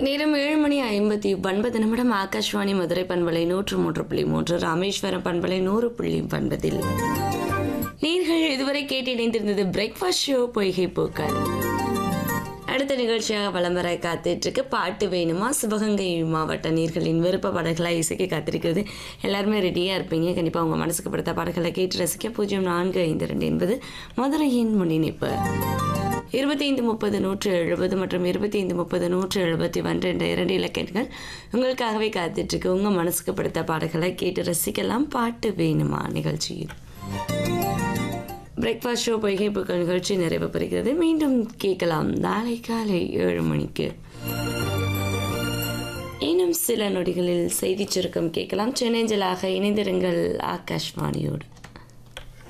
நேரம் ஏழு மணி ஐம்பத்தி ஒன்பது நிமிடம் ஆகாஷ்வாணி மதுரை பண்பலை நூற்று மூன்று புள்ளி மூன்று ராமேஸ்வரம் பண்பலை நூறு புள்ளி ஒன்பதில் நீர்கள் இதுவரை கேட்டு இணைந்திருந்தது பிரேக்ஃபாஸ்ட் ஷோ பொய்கை பூக்கள் அடுத்த நிகழ்ச்சியாக வலம் வர காத்துட்டு இருக்கு பாட்டு வேணுமா சிவகங்கை மாவட்ட நீர்களின் விருப்ப பாடல்களாக இசைக்க காத்திருக்கிறது எல்லாருமே ரெடியாக இருப்பீங்க கண்டிப்பாக உங்கள் மனசுக்கு பிடித்த பாடல்களை கேட்டு ரசிக்க பூஜ்ஜியம் நான்கு ஐந்து ரெண்டு என்பது மதுரையின் முன்னிணைப்பு இருபத்தி ஐந்து முப்பது நூற்று எழுபது மற்றும் இருபத்தி ஐந்து முப்பது நூற்று எழுபத்தி ஒன்று என்ற இரண்டு இலக்கணங்கள் உங்களுக்காகவே காத்துட்ருக்கு உங்கள் மனசுக்கு பிடித்த பாடல்களை கேட்டு ரசிக்கலாம் பாட்டு வேணுமா நிகழ்ச்சியில் பிரேக்ஃபாஸ்ட் ஷோ பொய்கை புக்கள் நிகழ்ச்சி நிறைவு பெறுகிறது மீண்டும் கேட்கலாம் நாளை காலை ஏழு மணிக்கு இன்னும் சில நொடிகளில் செய்திச் சுருக்கம் கேட்கலாம் சென்னேஞ்சலாக இணைந்திருங்கள் ஆகாஷ்வாணியோடு